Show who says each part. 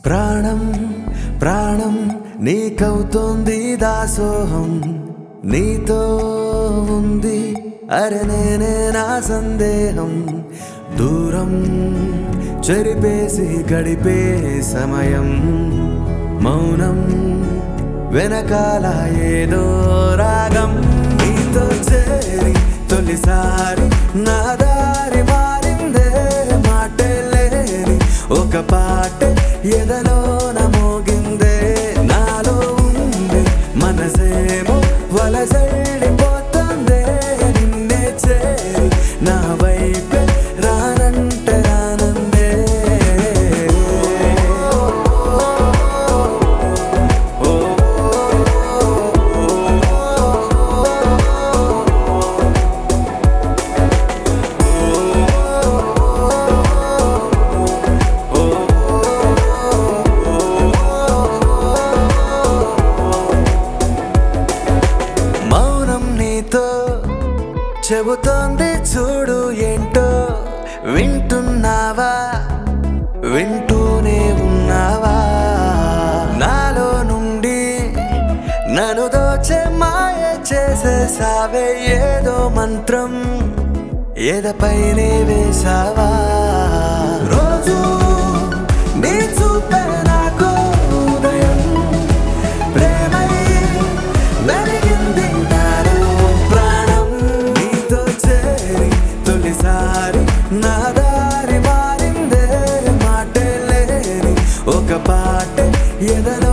Speaker 1: ప్రాణం ప్రాణం నీకవుతోంది దాసోహం నీతో ఉంది అరే నేనే నా సందేహం దూరం చెరిపేసి గడిపే సమయం మౌనం వెనకాల ఏదో రాగం నీతో చేరి తొలిసారి నా దారి మారిందే మాటే లేని ఒక పాట ఎదలోన మోగిందే నాలో ఉంది మనసేమో వలసెళ్ళిపోతుందే నిన్నే చేరి నా వైపే రానంటే రానందే మౌనం నీతో చెబుతోంది చూడు ఏంటో వింటున్నావా వింటూనే ఉన్నావా నాలో నుండి నన్ను దోచే మాయ చేసేసావే ఏదో మంత్రం ఎదపైనే వేసావా రోజు నీ చూపే నాకు ఉదయం ప్రేమై వెలిగింది నాలో ప్రాణం నీతో చేరి తొలిసారి నా దారి మారిందే మాటే లేని ఒక పాట ఎదలో